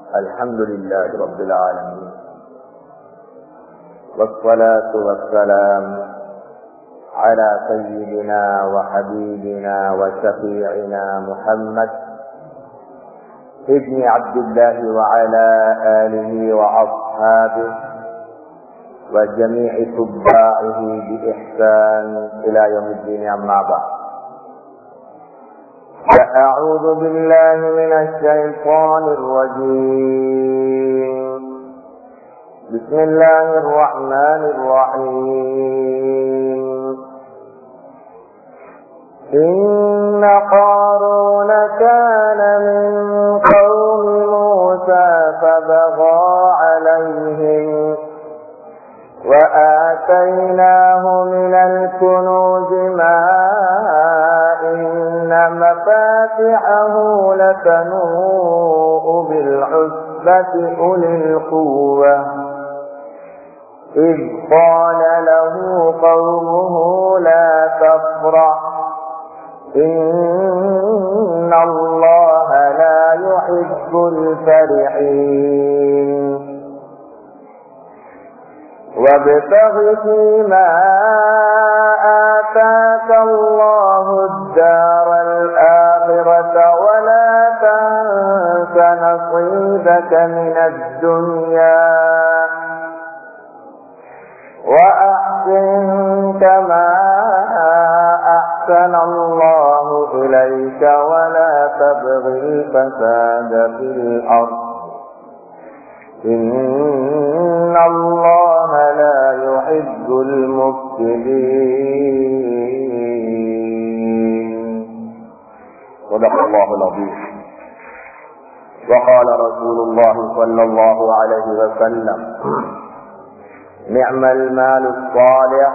الحمد لله رب العالمين والصلاة والسلام على سيدنا وحبيبنا وشفيعنا محمد ابن عبد الله وعلى آله وأصحابه وجميع تباعه بإحسان إلى يوم الدين أما بعد فأعوذ بالله من الشيطان الرجيم بسم الله الرحمن الرحيم إن قارون كان من قوم موسى فبغى عليهم وآتيناه من الكنوز ما إن مفاتحه لتنوء بالعزبة أولي القوة إذ قال له قومه لا تفرح إن الله لا يحب الفرحين وابتغ فيما آتاك الله الدار الآخرة ولا تنس نصيبك من الدنيا وأحسن كما أحسن الله إليك ولا تبغي الفساد في الأرض إن الله لا يحب المفسدين صدق الله العظيم وقال رسول الله صلى الله عليه وسلم نعم المال الصالح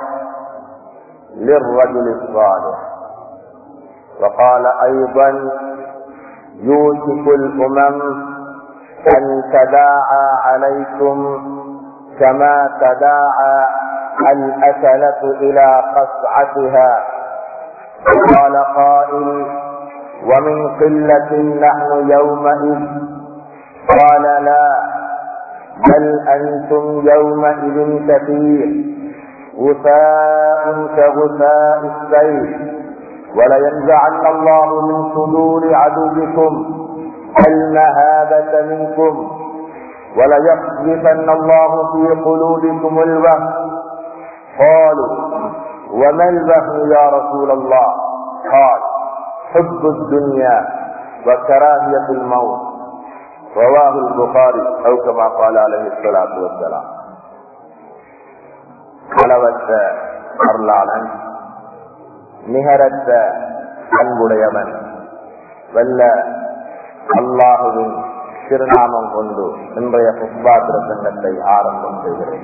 للرجل الصالح وقال أيضا يوشك الأمم أن تداعى عليكم كما تداعى الأكلة إلى قصعتها قال قائل ومن قلة نحن يومئذ قال لا بل أنتم يومئذ كثير غثاء كغثاء السيل ولينزعن الله من صدور عدوكم المهابة منكم وليقذفن الله في قلوبكم الوهم قالوا وما الوهم يا رسول الله قال حب الدنيا وكراهية الموت رواه البخاري أو كما قال عليه الصلاة والسلام அளவற்ற அருளாளன் நிகரற்ற அன்புடையவன் வெல்ல அல்லாஹுவின் திருநாமம் கொண்டு இன்றைய புஷ்பா பிரசங்கத்தை ஆரம்பம் செய்கிறேன்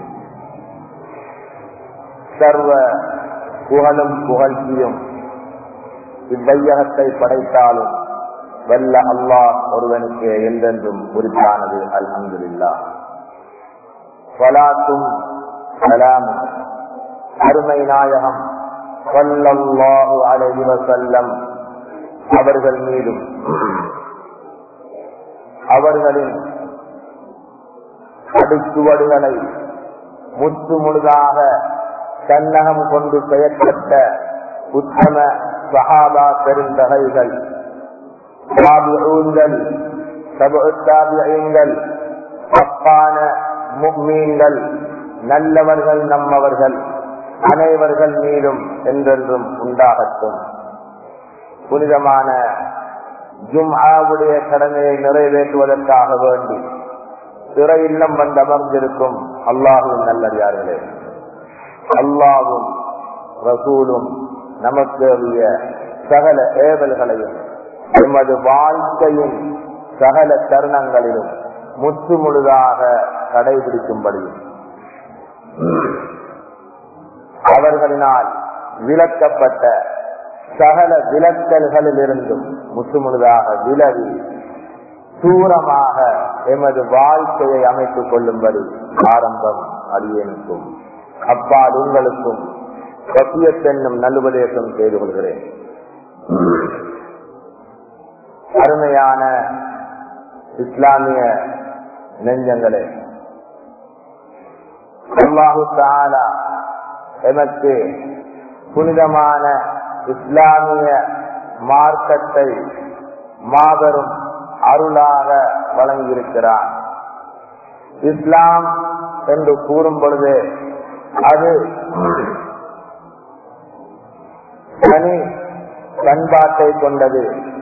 சர்வ புகழும் புகழ்ச்சியும் இவ்வையகத்தை படைத்தாலும் வல்ல அல்லாஹ் ஒருவனுக்கு என்றென்றும் உரித்தானது அல்ஹம்துல்லா சலாத்தும் சலாமும் அருமை நாயகம் சொல்லல்லாஹு அலைஹி வசல்லம் அவர்கள் மீதும் அவர்களின் அடுச்சுவடுகளை முற்று முழுதாக தன்னகம் கொண்டு பெயர்பட்ட உத்தம சகாபா பெருந்தகைகள் தாபிஊன்கள் தாபியங்கள் தப்பான முக்மீன்கள் நல்லவர்கள் நம்மவர்கள் அனைவர்கள் மீதும் என்றென்றும் உண்டாகட்டும் புனிதமான ஜும்ஆவுடைய கடமையை நிறைவேற்றுவதற்காக வேண்டி பிற இல்லம் வந்து அமர்ந்திருக்கும் அல்லாஹும் நல்லடியார்களே அல்லாவும் ரசூலும் நமக்கு சகல ஏவல்களையும் எமது வாழ்க்கையின் சகல தருணங்களிலும் முற்று முழுதாக கடைபிடிக்கும்படியும் அவர்களினால் விளக்கப்பட்ட சகல விளக்கல்களில் இருந்தும் முற்றுமுழுதாக விலகி தூரமாக எமது வாழ்க்கையை அமைத்துக் கொள்ளும்படி ஆரம்பம் அடியனுக்கும் அப்பால் உங்களுக்கும் சத்தியத்தென்னும் நல்லுபதேசம் செய்து கொள்கிறேன் அருமையான இஸ்லாமிய நெஞ்சங்களே அல்லாஹு தாலா எமக்கு புனிதமான இஸ்லாமிய மார்க்கத்தை மாபெரும் அருளாக வழங்கியிருக்கிறார் இஸ்லாம் என்று கூறும் பொழுது அது தனி பண்பாட்டை கொண்டது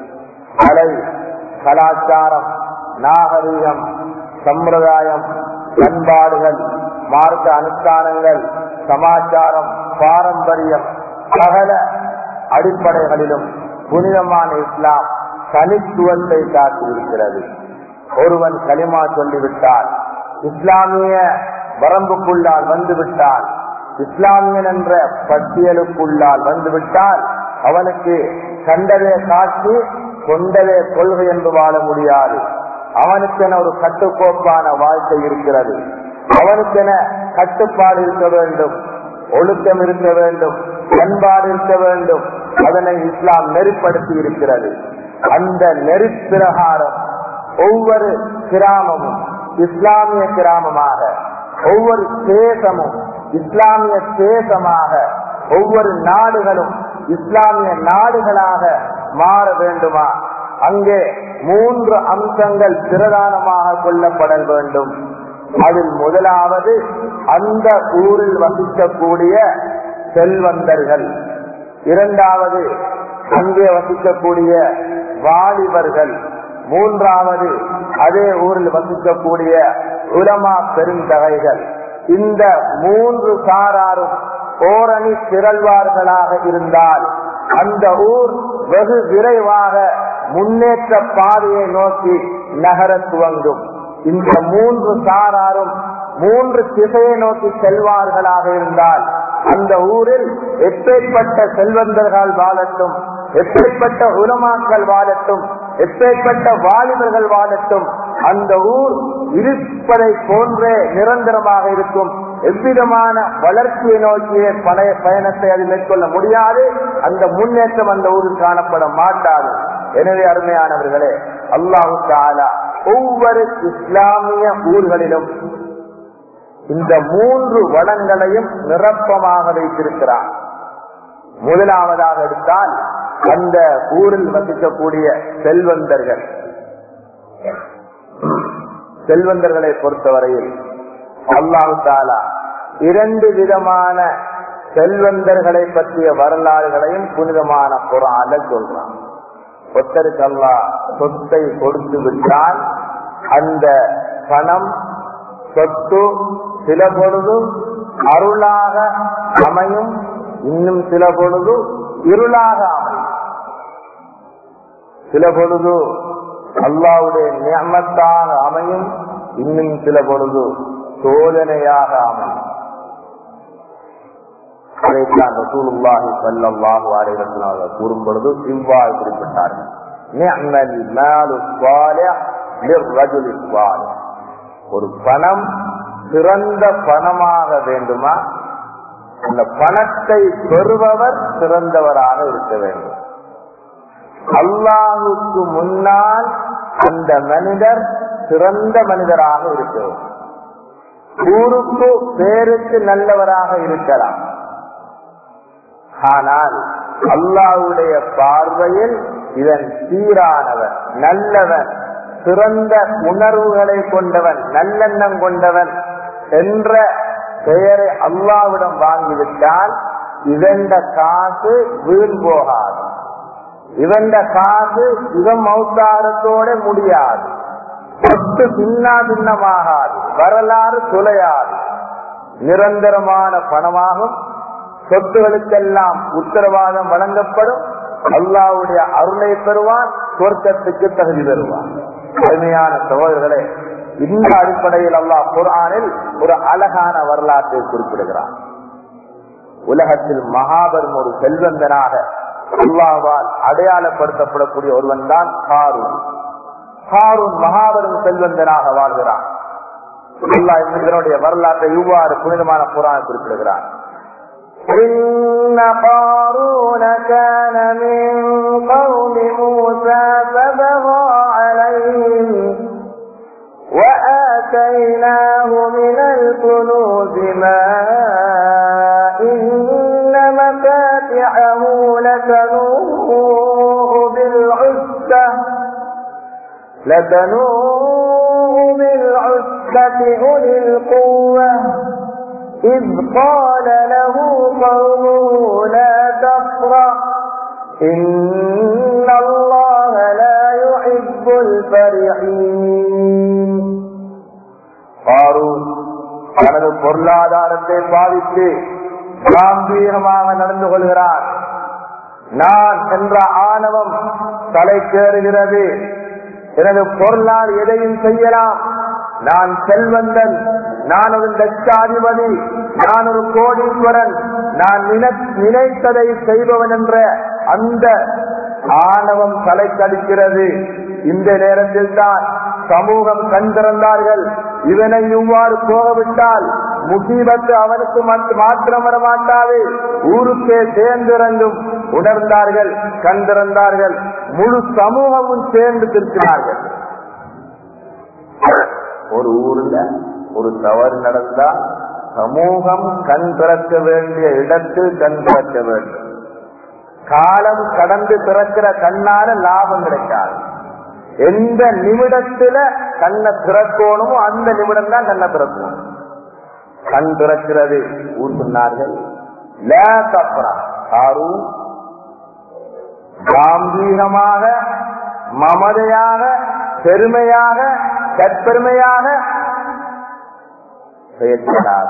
கலை கலாச்சாரம் நாகரீகம் சம்பிரதாயம் பண்பாடுகள் மார்க்க அனுஷ்டானங்கள் சமாச்சாரம் பாரம்பரியம் சகல அடிப்படைகளிலும் புனிதமான இஸ்லாம் தனித்துவத்தை காட்டியிருக்கிறது ஒருவன் களிமா சொல்லிவிட்டால் இஸ்லாமிய வரம்புக்குள்ளால் வந்துவிட்டால் இஸ்லாமியன் என்ற பட்டியலுக்குள்ளால் வந்துவிட்டால் அவனுக்கு கண்டதே காட்சி கொண்டதே கொள்கை என்று வாழ முடியாது அவனுக்கென ஒரு கட்டுக்கோப்பான வாழ்க்கை இருக்கிறது அவனுக்கென கட்டுப்பாடு இருக்க வேண்டும் ஒழுக்கம் இருக்க வேண்டும் பண்பாடு இருக்க வேண்டும் அதனை இஸ்லாம் நெறிப்படுத்தி இருக்கிறது அந்த நெறி பிரகாரம் ஒவ்வொரு கிராமமும் இஸ்லாமிய கிராமமாக ஒவ்வொரு தேசமும் இஸ்லாமிய தேசமாக ஒவ்வொரு நாடுகளும் இஸ்லாமிய நாடுகளாக மாற வேண்டுமா அங்கே மூன்று அம்சங்கள் பிரதானமாக கொள்ளப்படல் வேண்டும் அதில் முதலாவது அந்த ஊரில் வசிக்கக்கூடிய செல்வந்தர்கள் இரண்டாவது அங்கே வசிக்கக்கூடிய வாலிபர்கள் மூன்றாவது அதே ஊரில் வசிக்கக்கூடிய உலமா பெருந்தகைகள் இந்த மூன்று சாராரும் ஓரணி திரள்வார்களாக இருந்தால் அந்த ஊர் வெகு விரைவாக முன்னேற்ற பாதையை நோக்கி நகர துவங்கும் இந்த மூன்று சாராரும் மூன்று திசையை நோக்கி செல்வார்களாக இருந்தால் அந்த ஊரில் எப்பேற்பட்ட செல்வந்தர்கள் வாழட்டும் எப்பேற்பட்ட உலமாக்கள் வாழட்டும் எப்பேற்பட்ட வாலிபர்கள் வாழட்டும் அந்த ஊர் இருப்பதை போன்றே நிரந்தரமாக இருக்கும் எவ்விதமான வளர்ச்சியை நோக்கிய பழைய பயணத்தை அது மேற்கொள்ள முடியாது அந்த முன்னேற்றம் அந்த ஊரில் காணப்பட மாட்டாது எனவே அருமையானவர்களே அல்லாஹு தாலா ஒவ்வொரு இஸ்லாமிய ஊர்களிலும் இந்த மூன்று வளங்களையும் நிரப்பமாக வைத்திருக்கிறார் முதலாவதாக எடுத்தால் அந்த ஊரில் வசிக்கக்கூடிய செல்வந்தர்கள் செல்வந்தர்களை பொறுத்தவரையில் அல்லாஹு தாலா இரண்டு விதமான செல்வந்தர்களை பற்றிய வரலாறுகளையும் புனிதமான குரான சொல்றான் ஒத்தருக்கு அல்லா சொத்தை கொடுத்து விட்டால் அந்த பணம் சொத்து சில பொழுது அருளாக அமையும் இன்னும் சில பொழுது இருளாக அமையும் சில பொழுது அல்லாவுடைய நியமத்தாக அமையும் இன்னும் சில பொழுது சோதனையாக அமையும் அதைத்தான் ரசூலுல்லாஹி ஸல்லல்லாஹு அலைஹி வஸல்லம் கூறும் பொழுது இவ்வாறு குறிப்பிட்டார்கள் நிஅமல் மாலு ஸாலிஹ் லிர்ரஜுலி ஸாலிஹ் ஒரு பணம் சிறந்த பணமாக வேண்டுமா அந்த பணத்தை பெறுபவர் சிறந்தவராக இருக்க வேண்டும் அல்லாஹுக்கு முன்னால் அந்த மனிதர் சிறந்த மனிதராக இருக்க வேண்டும் ஊருக்கு பேருக்கு நல்லவராக இருக்கலாம் ஆனால் அல்லாவுடைய பார்வையில் இதன் சீரானவன் நல்லவன் சிறந்த உணர்வுகளை கொண்டவன் நல்லெண்ணம் கொண்டவன் என்ற பெயரை அல்லாவிடம் வாங்கிவிட்டால் இவண்ட காசு வீண் போகாது இவண்ட காசு இவன் மௌத்தாரத்தோட முடியாது சொத்து சின்ன பின்னமாகாது வரலாறு துளையாது நிரந்தரமான பணமாகும் சொத்துகளுக்கெல்லாம் உத்தரவாதம் வழங்கப்படும் அல்லாவுடைய அருளை பெறுவான் சொர்க்கத்துக்கு தகுதி பெறுவான் அருமையான சகோதரர்களே இந்த அடிப்படையில் அல்லாஹ் குரானில் ஒரு அழகான வரலாற்றை குறிப்பிடுகிறான் உலகத்தில் மகாபெரும் ஒரு செல்வந்தனாக அல்லாவால் அடையாளப்படுத்தப்படக்கூடிய ஒருவன் தான் ஹாரூன் ஹாரூன் மகாபெரும் செல்வந்தனாக வாழ்கிறான் அல்லாஹ் இதனுடைய வரலாற்றை இவ்வாறு புனிதமான குரான் குறிப்பிடுகிறான் إن قارون كان من قوم موسى فبغى عليهم آتيناه من الكنوز ما إن مفاتحه لتنوء بالعزة لتنوء بالعزة أولي القوة إذ قال له قومه لا تفرح إن الله لا يحب الفرحين காரூன் தனது பொருளாதாரத்தை பாதித்து காம்பீரமாக நடந்து கொள்கிறார் நான் என்ற ஆணவம் தலைக்கேறுகிறது எனது பொருளால் எதையும் செய்யலாம் நான் செல்வந்தன் நான் ஒரு லட்சாதிபதி நான் ஒரு கோடீஸ்வரன் நான் நினை- நினைத்ததை செய்பவன் என்ற அந்த ஆணவம் தலைக்கடிக்கிறது இந்த நேரத்தில் தான் சமூகம் கண் திறந்தார்கள் இவனை இவ்வாறு போகவிட்டால் முசீபத்து அவனுக்கு மற்ற- மாற்றம் வர மாட்டாது ஊருக்கே சேர்ந்திறங்கும் உணர்ந்தார்கள் கண் திறந்தார்கள் முழு சமூகமும் சேர்ந்து திருத்தினார்கள் ஒரு ஊர்ல ஒரு தவறு நடந்தா சமூகம் கண் திறக்க வேண்டிய இடத்தில் கண் திறக்க வேண்டும் காலம் கடந்து திறக்கிற கண்ணால லாபம் கிடைக்காது எந்த நிமிடத்துல கண்ணை திறக்கணுமோ அந்த நிமிடம் தான் கண்ணை திறக்கணும் கண் திறக்கிறது ஊர் சொன்னார்கள் லா தப்ரா. ஆரும் காம்பீரமாக மமதையாக பெருமையாக தற்பெருமையாக செயற்படாத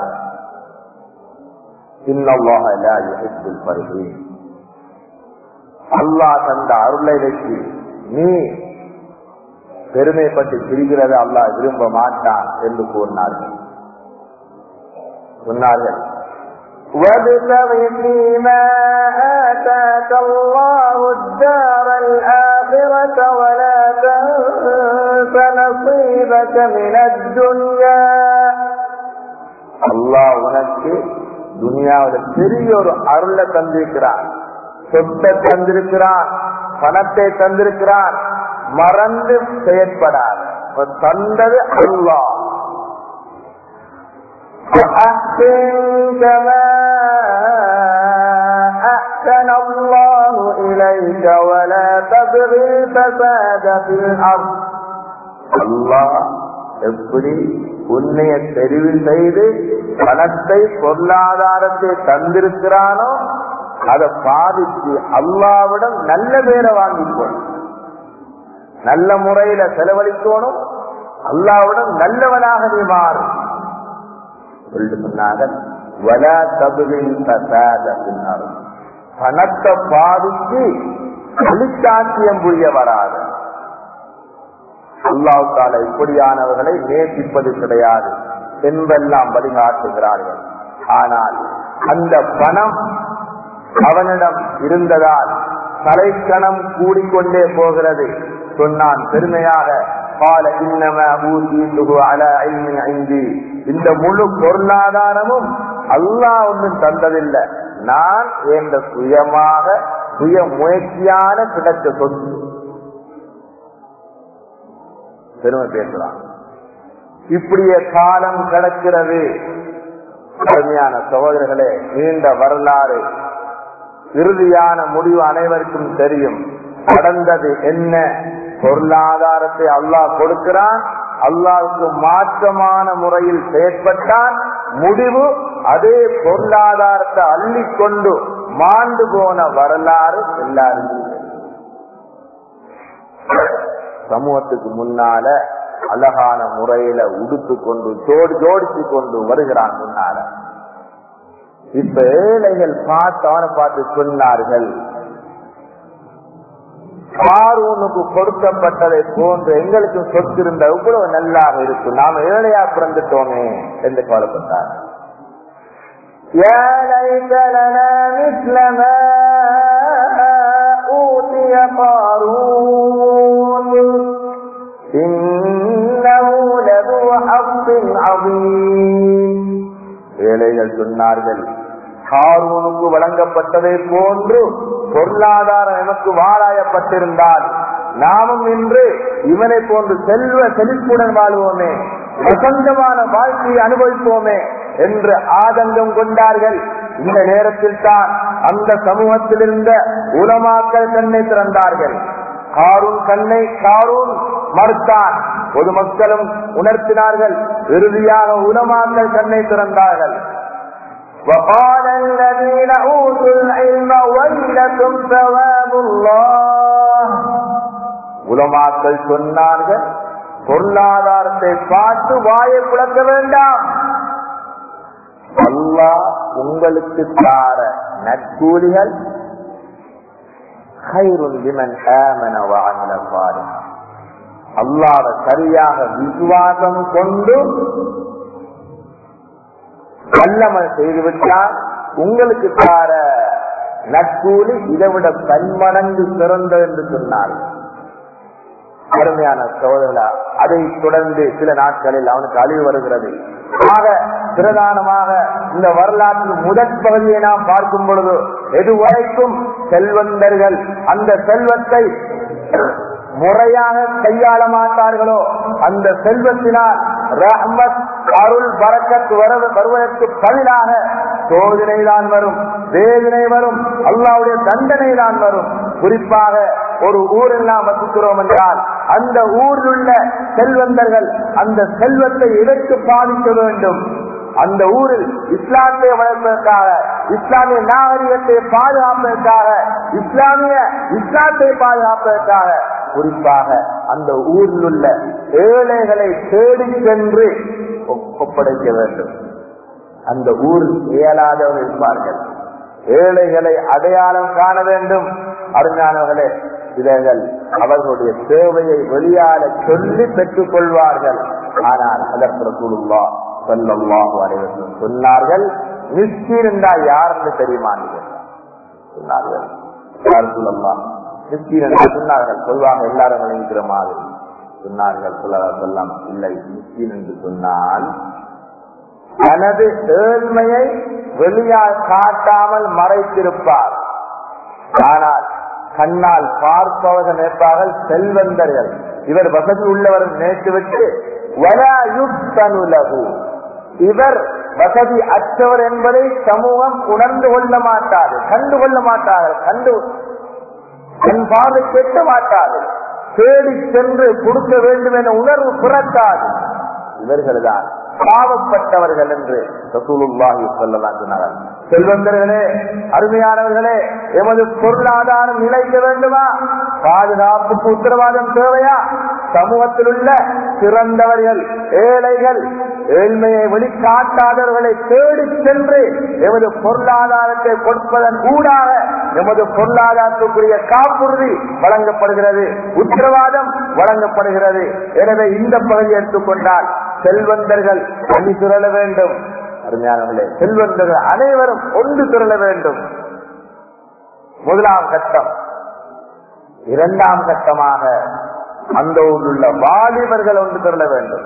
இன்னல்லாஹ லா யுஹிப்புல் ஃபரிஹீன் அல்லாஹ் தந்த அருளை வச்சு நீ பெருமைப்பட்டு திரிகிறது அல்லாஹ் விரும்ப மாட்டான் என்று கூறினார்கள் சொன்னார்கள் وابتغ فيما آتاك الله الدار الآخرة ولا تنس نصيبك من الدنيا அல்லாஹ் உனக்கு துனியாவில பெரிய ஒரு அருளை தந்திருக்கிறான் சொத்தை தந்திருக்கிறான் பணத்தை தந்திருக்கிறான் மறந்து செயற்படாது அவர் தந்தது அல்லாஹ் وأحسن كما أحسن الله إليك ولا تبغ الفساد في الأرض அல்லாஹ் எப்படி உன்னைய தெரிவு செய்து பணத்தை பொருளாதாரத்தை தந்திருக்கிறானோ அதை பாதிச்சு அல்லாவிடம் நல்ல பேரை வாங்கிக்கணும் நல்ல முறையில செலவழிக்கணும் அல்லாவிடம் நல்லவனாக நீ மாறு சொல்லிட்டு சொன்னாங்க வலா தபுகின் பசாத பின்னர் பணத்தை பாதிச்சு அழிச்சாட்சியம் புரிய வராது அல்லாவுக்கால இப்படியானவர்களை நேசிப்பது கிடையாது என்பெல்லாம் வழிகாட்டுகிறார்கள் ஆனால் அந்த பணம் அவனிடம் இருந்ததால் தலைக்கணம் கூடிக்கொண்டே போகிறது சொன்னான் பெருமையாக قال انما اوتيته على علم عندي இந்த முழு பொருளாதாரமும் அல்லாஹ் ஒன்றும் தந்ததில்லை நான் என்ற சுயமாக சுய முயற்சியான கிடைச்ச சொத்து பெருமை பேசலாம் இப்படியே காலம் கிடக்கிறது கடுமையான சகோதரர்களே நீண்ட வரலாறு இறுதியான முடிவு அனைவருக்கும் தெரியும் கடந்தது என்ன பொருளாதாரத்தை அல்லாஹ் கொடுக்கிறான் அல்லாவுக்கு மாற்றமான முறையில் செயற்பட்டான் முடிவு அதே பொருளாதாரத்தை அள்ளிக்கொண்டு மாண்டு போன வரலாறு எல்லாருக்கும் தெரியும். சமூகத்துக்கு முன்னால அழகான முறையில உடுத்து கொண்டு ஜோடி ஜோடிச்சு கொண்டு வருகிறான் முன்னால இப்ப ஏழைகள் பார்த்து அவனை பார்த்து சொன்னார்கள் பார்வனுக்கு கொடுக்கப்பட்டதை போன்று எங்களுக்கு சொத்து இருந்த இவ்வளவு நல்லாக இருக்கும் நாம ஏழையா பிறந்துட்டோமே என்று கவலைப்பட்டார் يا ليت لنا مثل ما أوتي قارون إنه لذو حظ عظيم ஏழைகள் சொன்னார்கள் ஹாரூனுக்கு வழங்கப்பட்டதை போன்று பொருளாதாரம் எமக்கு வாராயப்பட்டிருந்தால் நாமும் இன்று இவனை போன்று செல்வ செழிப்புடன் வாழ்வோமே வசந்தமான வாழ்க்கையை அனுபவிப்போமே என்று ஆதங்கம் கொண்டார்கள் இந்த நேரத்தில் தான் அந்த சமூகத்தில் இருந்த உலமாக்கள் கண்ணை திறந்தார்கள் காரூன் கண்ணை காரூன் மறுத்தான் பொதுமக்களும் உணர்த்தினார்கள் இறுதியாக உலமாக்கள் கண்ணை திறந்தார்கள் وقال الذين أوتوا العلم ويلكم ثواب الله உலமாக்கள் சொன்னார்கள் பொருளாதாரத்தை பார்த்து வாயை புழக்க வேண்டாம் அல்லாஹ் உங்களுக்கு தார நற்கூலிகள் அல்லாத சரியாக விசுவாசம் கொண்டு வல்லமல் செய்துவிட்டால் உங்களுக்கு தார நட்பூலி இதை விட பன்மடங்கு சிறந்தது என்று சொன்னார்கள் அருமையான சோதரா அதை தொடர்ந்து சில நாட்களில் அவனுக்கு அழிவு வருகிறது ஆக பிரதானமாக இந்த வரலாற்றின் முதற் பகுதியை நாம் பார்க்கும் பொழுது எதுவரைக்கும் செல்வந்தர்கள் அந்த செல்வத்தை முறையாக கையாள மாட்டார்களோ அந்த செல்வத்தினால் ரஹ்மத் அருள் பறக்கத்து வருவதற்கு பதிலாக சோதனை தான் வரும் வேதனை வரும் அல்லாவுடைய தண்டனை தான் வரும் குறிப்பாக ஒரு ஊரில் நாம் வசிக்கிறோம் என்றால் அந்த ஊரில் உள்ள செல்வந்தர்கள் அந்த செல்வத்தை எதற்கு பாதிக்க வேண்டும் அந்த ஊரில் இஸ்லாத்தை வளர்ப்பதற்காக இஸ்லாமிய நாகரிகத்தை பாதுகாப்பதற்காக இஸ்லாமிய இஸ்லாத்தை பாதுகாப்பதற்காக குறிப்பாக அந்த ஊரில் உள்ள ஏழைகளை தேடி சென்று ஒப்படைக்க வேண்டும் அந்த ஊரில் இயலாதவர்கள் இருப்பார்கள் ஏழைகளை அடையாளம் காண வேண்டும் அருஞானவர்களே இவர்கள் அவர்களுடைய சேவையை வெளியாட சொல்லி பெற்றுக் கொள்வார்கள் ஆனால் அதற்கு குழுவா சொல்லல்லாஹு அனைவரும் சொன்னார்கள் மிஸ்கீன் என்றால் யார் என்று தெரியுமா சொன்னார்கள் யார் சொல்லலாம் மிஸ்கீன் என்று சொன்னார்கள் சொல்வாங்க எல்லாரும் விளங்கிக்கிற மாதிரி சொன்னார்கள் சொல்லலாம் இல்லை மிஸ்கீன் என்று சொன்னால் தனது ஏழ்மையை வெளியால் காட்டாமல் மறைத்திருப்பார் ஆனால் கண்ணால் பார்ப்பவர்கள் நினைப்பார்கள் செல்வந்தர்கள் இவர் வசதி உள்ளவர் நினைத்துவிட்டு வலாயுக்தனுலகு இவர் வசதி அற்றவர் என்பதை சமூகம் உணர்ந்து கொள்ள மாட்டாது கண்டு கொள்ள மாட்டார்கள் கண்டு கண் பார்வை கேட்க மாட்டாது தேடி சென்று கொடுக்க வேண்டும் என உணர்வு பிறக்காது இவர்கள்தான் பாவப்பட்டவர்கள் என்று ரசூலுல்லாஹி சொல்லலாம் சொன்னார்கள் செல்வந்தர்களே அருமையானவர்களே எமது பொருளாதாரம் நிலைக்க வேண்டுமா பாதுகாப்புக்கு உத்தரவாதம் தேவையா சமூகத்தில் உள்ள சிறந்தவர்கள் ஏழைகள் ஏழ்மையை வெளிக்காட்டாதவர்களை தேடி சென்று எமது பொருளாதாரத்தை கொடுப்பதன் ஊடாக எமது பொருளாதாரத்துக்குரிய காப்புறுதி வழங்கப்படுகிறது உத்தரவாதம் வழங்கப்படுகிறது எனவே இந்த பகுதியை எடுத்துக்கொண்டால் செல்வந்தர்கள் அணி திரள வேண்டும் அருமையானவர்களே செல்வந்தர்கள் அனைவரும் ஒன்று திரள வேண்டும் முதலாம் கட்டம் இரண்டாம் கட்டமாக அந்த ஊரில் உள்ள வாலிபர்கள் ஒன்று திரள வேண்டும்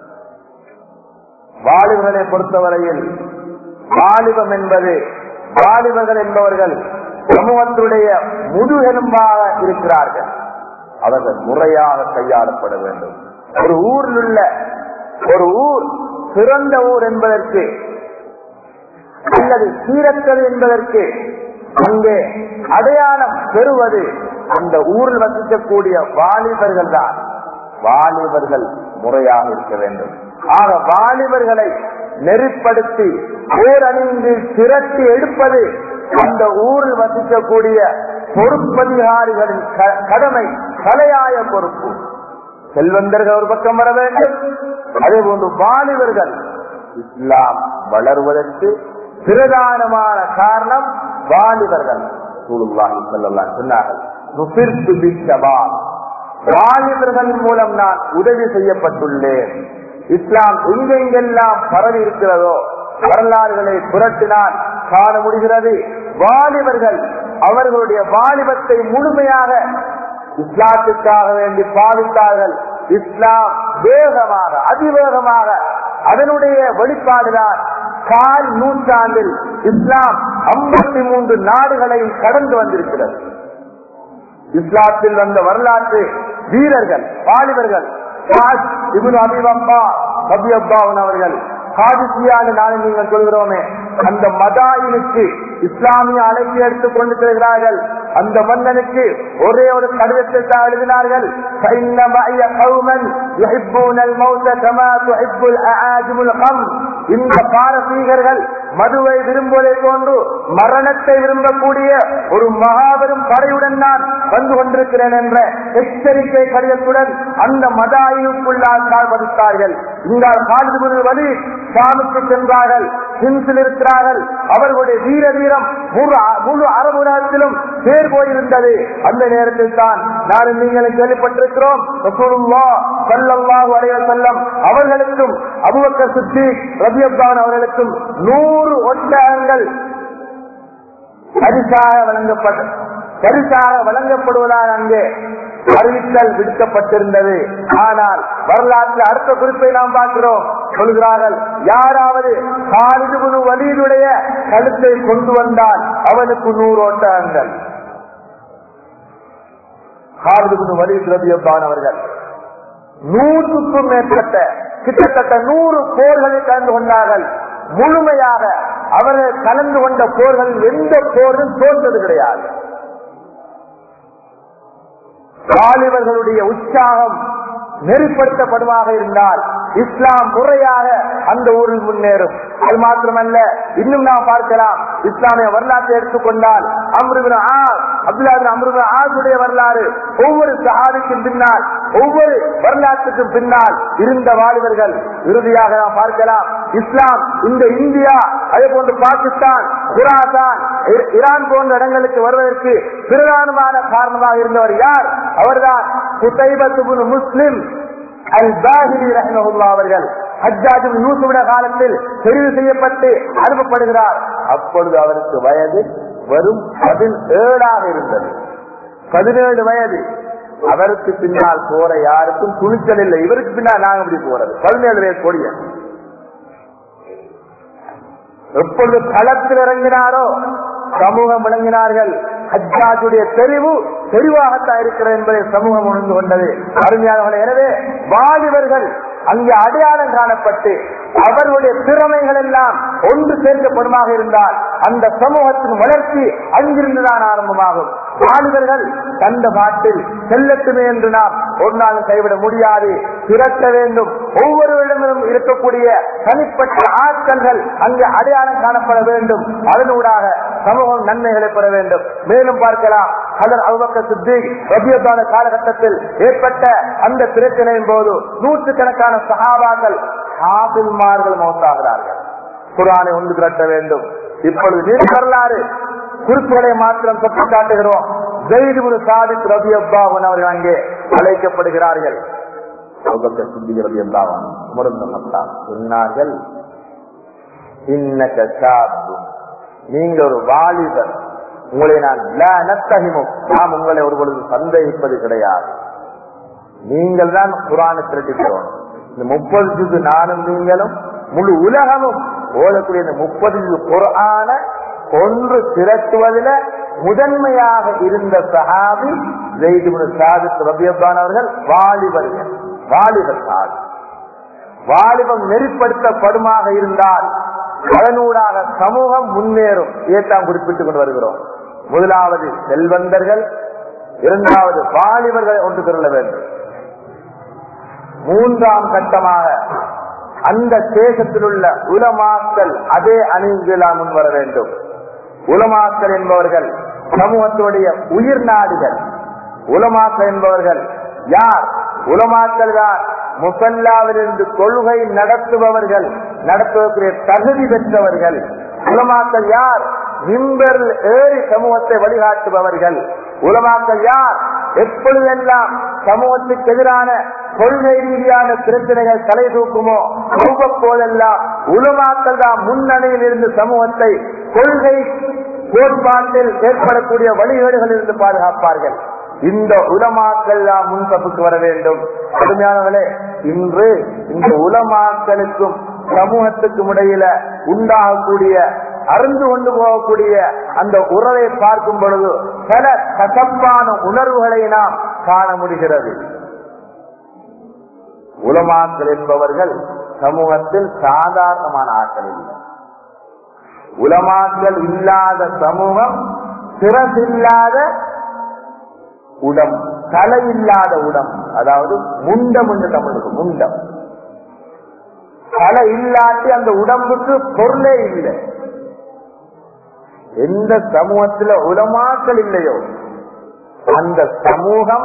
வாலிபர்களை பொறுத்தவரையில் வாலிபம் என்பது வாலிபர்கள் என்பவர்கள் சமூகத்துடைய முதுகெலும்பாக இருக்கிறார்கள் அவர்கள் முறையாக கையாளப்பட வேண்டும் ஒரு ஊரில் உள்ள ஒரு ஊர் சிறந்த ஊர் என்பதற்கு அல்லது சீரற்றது என்பதற்கு அங்கே அடையாளம் பெறுவது அந்த ஊரில் வசிக்கக்கூடிய வாலிபர்கள் தான் வாலிபர்கள் முறையாக இருக்க வேண்டும் ஆக வாலிபர்களை நெறிப்படுத்தி ஓர் அணிந்து திரட்டி எடுப்பது அந்த ஊரில் வசிக்கக்கூடிய பொறுப்பதிகாரிகளின் கடமை தலையாய பொறுப்பு செல்வந்தர்கள் ஒரு பக்கம் வர வேண்டும் அதே போன்று வாலிபர்கள் இஸ்லாம் வளர்வதற்கு பிரதானமான காரணம் வாலிபர்கள் சொன்னார்கள் வாலிபர்கள் மூலம் நான் உதவி செய்யப்பட்டுள்ளேன் இஸ்லாம் எங்கெங்கெல்லாம் பரவி இருக்கிறதோ வரலாறுகளை புரட்டினால் காண முடிகிறது வாலிபர்கள் அவர்களுடைய வாலிபத்தை முழுமையாக இஸ்லாத்துக்காக வேண்டி பாவித்தார்கள் இஸ்லாம் வேகமாக அதிவேகமாக அதனுடைய வெளிப்பாடுதான் கால் நூற்றாண்டில் இஸ்லாம் ஐம்பத்தி மூன்று நாடுகளையும் கடந்து வந்திருக்கிறது இஸ்லாத்தில் வந்த வரலாற்று வீரர்கள் வாலிபர்கள் இபுன் அபிபப்பா ரபி அப்பாவன் அவர்கள் காதிசியான்னு நாளை நீங்கள் சொல்கிறோமே அந்த மதாயினுக்கு இஸ்லாமிய அழைப்பு எடுத்துக் கொண்டு செல்கிறார்கள் அந்த மன்னனுக்கு ஒரே ஒரு கடிதத்தை தான் எழுதினார்கள் فإن معي قوما يحبون الموت كما تحب الأعاجم الخمر இந்த பாரசீகர்கள் மதுவை விரும்புவதை போன்று மரணத்தை விரும்பக்கூடிய ஒரு மகாபெரும் படையுடன் நான் வந்து கொண்டிருக்கிறேன் என்ற எச்சரிக்கை கடிதத்துடன் அந்த மதாயினுக்குள்ளால் வதித்தார்கள் இந்த காலிது வழி சாமிக்கு சென்றார்கள் ஹிம்ஸில் இருக்கிறார்கள் அவர்களுடைய வீர வீரம் முழு முழு அரபு உலகத்திலும் பேர் போயிருந்தது அந்த நேரத்தில் தான் நான் நீங்கள் கேள்விப்பட்டிருக்கிறோம் செல்லம் அவர்களுக்கும் அபுபக்கர் சித்தி ரபியப்தான் அவர்களுக்கும் நூறு ஒட்டகங்கள் பரிசாக வழங்கப்பட்ட பரிசாக வழங்கப்படுவதாக அங்கே அறிவித்தல் விடுக்கப்பட்டிருந்தது ஆனால் வரலாற்றில் அடுத்த குறிப்பை நாம் பார்க்கிறோம் சொல்கிறார்கள் யாராவது காலிதுபுனு வலியுடைய கழுத்தை கொண்டு வந்தால் அவனுக்கு நூறு ஒட்டகங்கள் காலிதுபுனு வலி திரவியப்பான் அவர்கள் நூற்றுக்கும் மேற்பட்ட கிட்டத்தட்ட நூறு போர்களை கலந்து கொண்டார்கள் முழுமையாக அவர்கள் கலந்து கொண்ட போர்கள் எந்த போரும் தோன்றது கிடையாது வாலிபர்களுடைய உற்சாகம் நெறிப்படுத்தப்படுமாக இருந்தால் இஸ்லாம் முறையாக அந்த ஊரில் முன்னேறும் அது மாத்திரமல்ல இன்னும் நாம் பார்க்கலாம் இஸ்லாமிய வரலாற்றை எடுத்துக்கொண்டால் அம்ருபின் அப்துல்லாபின் அம்ருபின் ஆசுடைய வரலாறு ஒவ்வொரு சஹாபிக்கும் பின்னால் ஒவ்வொரு வரலாற்றுக்கும் பின்னால் இருந்த வாலிபர்கள் இறுதியாக நாம் பார்க்கலாம் இஸ்லாம் இந்த இந்தியா அதே போன்று பாகிஸ்தான் குராசான் ஈரான் போன்ற இடங்களுக்கு வருவதற்கு பிரதானமான காரணமாக இருந்தவர் யார் அவர்தான் முஸ்லிம் அல் பாஹிரி ரஹ்மஹுல்லா அவர்கள் ஹஜ்ஜாஜும் யூசுவிட காலத்தில் தெரிவு செய்யப்பட்டு அனுப்பப்படுகிறார் அப்பொழுது அவருக்கு வயது வரும் பதினேழாக இருந்தது பதினேழு வயது அவருக்கு பின்னால் போற யாருக்கும் துணிச்சல் இல்லை இவருக்கு பின்னால் நாங்க எப்படி போறது பதினேழு வயது கொடிய எப்பொழுது களத்தில் இறங்கினாரோ சமூகம் விளங்கினார்கள் ஹஜ்ஜாஜுடைய தெரிவு தெரிவாகத்தான் இருக்கிறது என்பதை சமூகம் உணர்ந்து கொண்டது அருமையானவர்கள் எனவே வாலிபர்கள் அங்கே அடையாளம் காணப்பட்டு அவர்களுடைய திறமைகள் எல்லாம் ஒன்று சேர்க்கப்படுமாக இருந்தால் அந்த சமூகத்தின் வளர்ச்சி அங்கிருந்துதான் ஆரம்பமாகும் வாலிபர்கள் தந்த பாட்டில் செல்லட்டுமே என்று நாம் ஒரு நாள் கைவிட முடியாது திரட்ட வேண்டும் ஒவ்வொருவரிடமும் இருக்கக்கூடிய தனிப்பட்ட ஆட்கள்கள் அங்கே அடையாளம் காணப்பட வேண்டும் அதனூடாக சமூகம் நன்மைகளை பெற வேண்டும் மேலும் பார்க்கலாம் அதன் அவுபக்க சித்தி ரபியத்தான காலகட்டத்தில் ஏற்பட்ட அந்த பிரச்சனையின் போது நூற்றுக்கணக்கான சகாபாக்கள் ஆபில்மார்கள் மௌத்தாகிறார்கள் குரானை ஒன்று திரட்ட வேண்டும் இப்பொழுது நீண்ட வரலாறு குறிப்புகளை மாத்திரம் சுட்டி காட்டுகிறோம் ஜெயிதுபுரு சாதித் ரபி அப்பாவன் அவர்கள் அங்கே அழைக்கப்படுகிறார்கள் சொன்னார்கள் நீங்க ஒரு வாலிபர் உங்களை நான் நாம் உங்களை ஒரு பொழுது சந்தேகிப்பது கிடையாது நீங்கள் தான் குரானை திரட்டிக்கிறோம் இந்த முப்பது ஜுது நானும் நீங்களும் முழு உலகமும் ஓடக்கூடிய இந்த முப்பது ஜுது குரான ஒன்று திரட்டுவதில் முதன்மையாக இருந்த சஹாபி ஜெய்துபுன் சாதித் ரபியப்பான் அவர்கள் வாலிபர்கள் வாலிபர் சாதி வாலிபம் நெறிப்படுத்தப்படுமாக இருந்தால் அதனூடாக சமூகம் முன்னேறும் இதைத்தான் குறிப்பிட்டுக் கொண்டு வருகிறோம் முதலாவது செல்வந்தர்கள் இரண்டாவது வாலிபர்களை ஒன்று கொள்ள வேண்டும் மூன்றாம் கட்டமாக அந்த தேசத்தில் உள்ள உலமாக்கல் அதே அணிந்தா முன்வர வேண்டும் உலமாக்கல் என்பவர்கள் சமூகத்துடைய உயிர் நாடுகள் உலமாக்கல் என்பவர்கள் யார் உலமாக்கல் தான் முசல்லாவிலிருந்து கொள்கை நடத்துபவர்கள் நடத்துவதற்குரிய தகுதி பெற்றவர்கள் உலமாக்கல் யார் மிம்பரில் ஏறி சமூகத்தை வழிகாட்டுபவர்கள் உலமாக்கல் யார் எப்பொழுதெல்லாம் சமூகத்துக்கு எதிரான கொள்கை ரீதியான பிரச்சனைகள் தலை தூக்குமோ போதெல்லாம் உலமாக்கல் தான் முன்னணியில் இருந்து சமூகத்தை கொள்கை கோட்பாட்டில் ஏற்படக்கூடிய வழிகேடுகளில் இருந்து பாதுகாப்பார்கள் இந்த உலமாக்கள் தான் முன்சப்புக்கு வர வேண்டும் கடுமையானவர்களே இன்று இந்த உலமாக்களுக்கும் சமூகத்துக்கும் இடையில உண்டாகக்கூடிய அருந்து கொண்டு போகக்கூடிய அந்த உறவை பார்க்கும் பொழுது பல கசப்பான உணர்வுகளை நாம் காண முடிகிறது உலமாக்கள் என்பவர்கள் சமூகத்தில் சாதாரணமான ஆட்கள் இல்லை உலமாக்கள் இல்லாத சமூகம் சிறசில்லாத உடம் தலை இல்லாத உடம் அதாவது முண்டம் என்று தமிழுக்கு முண்டம் தலை இல்லாட்டி அந்த உடம்புக்கு பொருளே இல்லை எந்த சமூகத்துல உலமாக்கள் இல்லையோ அந்த சமூகம்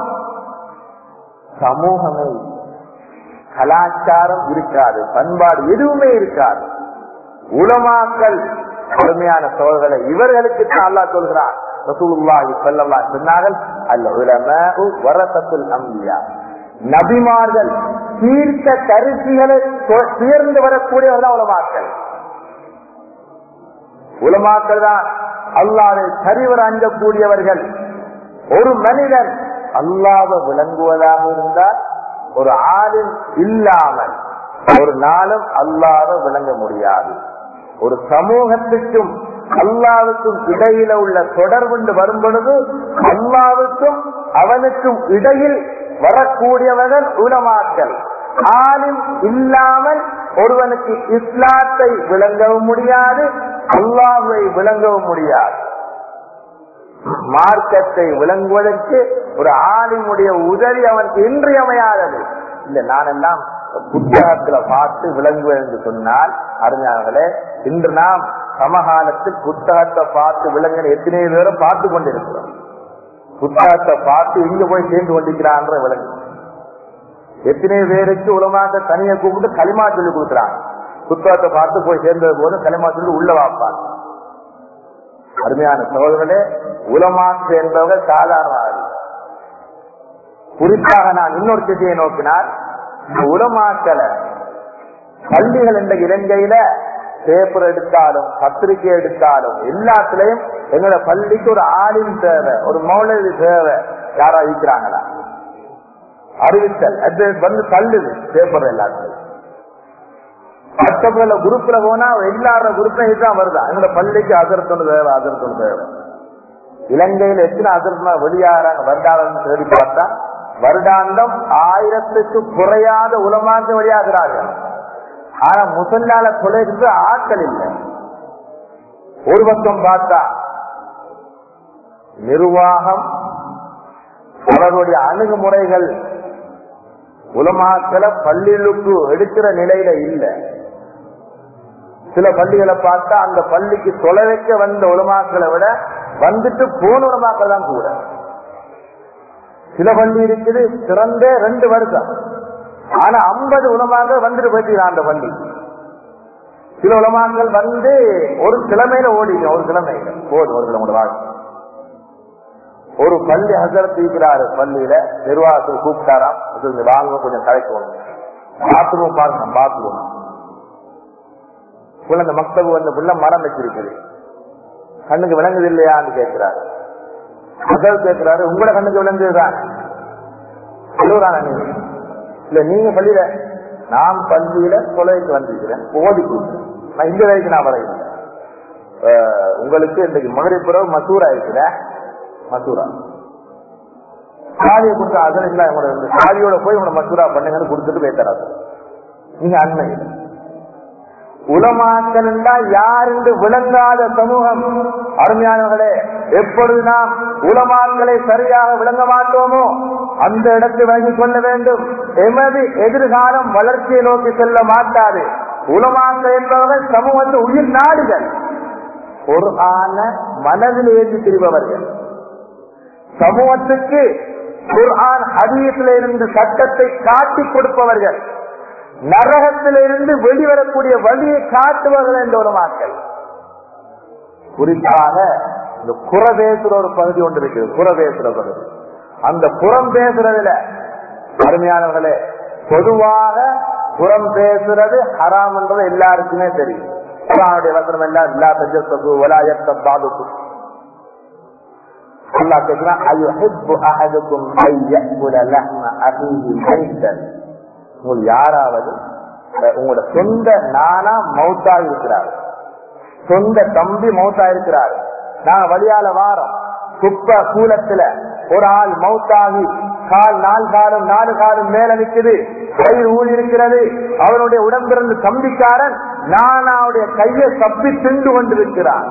சமூகமே இல்லை. கலாச்சாரம் இருக்காது பண்பாடு எதுவுமே இருக்காது உலமாக்கள் கடுமையான சோழர்களை இவர்களுக்கு தான் அல்லாஹ் சொல்கிறார் ரசூலுல்லாஹி ஸல்லல்லாஹு சொன்னார்கள் அல் உலமாஉ வரசத்துல் அம்பியா நபிமார்கள் தீர்க்க கருத்திகளை சேர்ந்து வரக்கூடியவர்கள் உலமாக்கள் உலமாக்கள் தான் அல்லாவை சரிவர அஞ்சக்கூடியவர்கள் ஒரு மனிதன் அல்லாவை விளங்குவதாக இருந்தால் ஒரு ஆளின் இல்லாமல் ஒரு நாளும் அல்லாவை விளங்க முடியாது ஒரு சமூகத்துக்கும் அல்லாவுக்கும் இடையில உள்ள தொடர்பு வரும் பொழுது அல்லாவுக்கும் அவனுக்கும் இடையில் வரக்கூடியவர்கள் உலமாக்கல் ஆளும் இல்லாமல் ஒருவனுக்கு இஸ்லாத்தை விளங்கவும் முடியாது அல்லாவை விளங்கவும் முடியாது மார்க்கத்தை விளங்குவதற்கு ஒரு ஆலிமுடைய உதவி அவனுக்கு இன்றியமையாதது இல்ல நானெல்லாம் புத்தகத்துல பார்த்து விளங்குவேன் என்று சொன்னால் அறிஞர்களே இன்று நாம் சமகாலத்தில் புத்தகத்தை பார்த்து விளங்கின எத்தனை பேரும் பார்த்து கொண்டிருக்கிறோம் புத்தகத்தை பார்த்து இங்க போய் சேர்ந்து கொண்டிருக்கிறான் விளங்கு எத்தனை பேருக்கு உலமாக தனியை கூப்பிட்டு களிமா சொல்லி கொடுக்குறாங்க புத்தகத்தை பார்த்து போய் சேர்ந்தது போது களிமா சொல்லி உள்ள வாப்பாங்க அருமையான சோழர்களே உலமாக்கு என்பவர்கள் சாதாரண குறிப்பாக நான் இன்னொரு திசையை நோக்கினால் இந்த உலமாக்களை பள்ளிகள் என்ற இலங்கையில பேப்பர் எடுத்தாலும் பத்திரிகை எடுத்தாலும் எல்லாத்துலயும் எங்களோட பள்ளிக்கு ஒரு ஆளின் தேவை ஒரு மௌலவி தேவை யாரா இருக்கிறாங்களா அறிவித்தல் அது வந்து தள்ளுது பேப்பர் எல்லாத்துலயும் மற்றவங்கள குரூப்ல போனா எல்லார குரூப்லையும் தான் வருதா எங்களோட பள்ளிக்கு அதிர்த்தொண்டு தேவை அதிர்த்தொண்டு தேவை இலங்கையில் எத்தனை அதிர்த்தமா வெளியாறாங்க வருடாரம் தேடி பார்த்தா வருடாந்தம் ஆயிரத்துக்கு குறையாத உலமாக்க வெளியாகிறார்கள் ஆனா முசல்லால தொலைந்து ஆட்கள் இல்லை ஒரு பக்கம் பார்த்தா நிர்வாகம் அவர்களுடைய அணுகுமுறைகள் உலமாக்களை பள்ளிகளுக்கு எடுக்கிற நிலையில இல்ல சில பள்ளிகளை பார்த்தா அந்த பள்ளிக்கு தொலை வைக்க வந்த உலமாக்களை விட வந்துட்டு போன உலமாக்கள் தான் கூட சில பள்ளி இருக்குது சிறந்த ரெண்டு வருஷம் ஆனா ஐம்பது உலமாக வந்துட்டு போயிட்டு அந்த பள்ளி சில உலமாக்கள் வந்து ஒரு கிழமையில ஓடிங்க ஒரு கிழமையில போதும் ஒரு கிழமை வாழ்க்கை ஒரு பள்ளி ஹசரத் இருக்கிறாரு பள்ளியில நிர்வாகத்தில் கூப்பிட்டாராம் அது வாங்க கொஞ்சம் கலைக்கணும் பாத்ரூம் பாருங்க பாத்ரூம் குழந்தை மக்தபு வந்த பிள்ளை மரம் வச்சிருக்குது கண்ணுக்கு விளங்குது இல்லையான்னு கேட்கிறாரு முதல் கேட்கிறாரு உங்களோட கண்ணுக்கு விளங்குதுதான் சொல்லுறாங்க நீங்க இல்ல நீங்க பள்ளியில நான் பள்ளியில தொலைக்கு வந்திருக்கிறேன் ஓடி நான் இந்த வரைக்கும் நான் வரைகிறேன் உங்களுக்கு இன்றைக்கு மகரிப்புறவு மசூரா இருக்கிற மசூரா சாதியை கொடுத்து அதன் இல்ல உங்களோட சாதியோட போய் உங்களை மசூரா பண்ணுங்கன்னு கொடுத்துட்டு போய்த்தராது நீங்க அண்மையில் உலமாக்கள் யார் என்று விளங்காத சமூகம் அருமையானவர்களே எப்பொழுது நாம் உலமாக்களை சரியாக விளங்க மாட்டோமோ அந்த இடத்தை வழங்கிக் கொள்ள வேண்டும் எமது எதிர்காலம் வளர்ச்சியை நோக்கி செல்ல மாட்டாது உலமாக்கள் என்பவர்கள் சமூகத்து உயிர் நாடுகள் ஒரு ஆன மனதில் ஏற்றி திரிபவர்கள் சமூகத்துக்கு குர்ஆன் ஹதீஸ்ல இருந்து சட்டத்தை காட்டி கொடுப்பவர்கள் நரகத்திலிருந்து வெளிவரக்கூடிய வழியை காட்டுவார்கள் என்ற ஒரு மக்கள் குறிப்பாக இந்த புற பேசுற ஒரு பகுதி ஒன்று இருக்குது புற பேசுற பகுதி அந்த புறம் பேசுறதுல அருமையானவர்களே பொதுவாக புறம் பேசுறது ஹராம் என்றது எல்லாருக்குமே தெரியும் குரானுடைய வசனம் எல்லாம் எல்லா தஜஸ்து வலாயத்த பாதுக்கு அல்லா கேட்கிறான் அயுஹிப்பு அஹதுக்கும் ஐயக்குல லஹ்ம அஹீஹி மைத்தன் உங்கள் யாராவது உங்களோட சொந்த நானா மௌத்தா இருக்கிறார் சொந்த தம்பி மௌத்தா இருக்கிறார் நாங்க வழியால வாரம் குப்ப கூலத்துல ஒரு ஆள் மௌத்தாகி கால் நாலு காலம் நாலு காலம் மேல நிற்குது கயிறு ஊழி இருக்கிறது அவனுடைய உடம்பிறந்து தம்பிக்காரன் நானாவுடைய கையை தப்பி திண்டு கொண்டிருக்கிறான்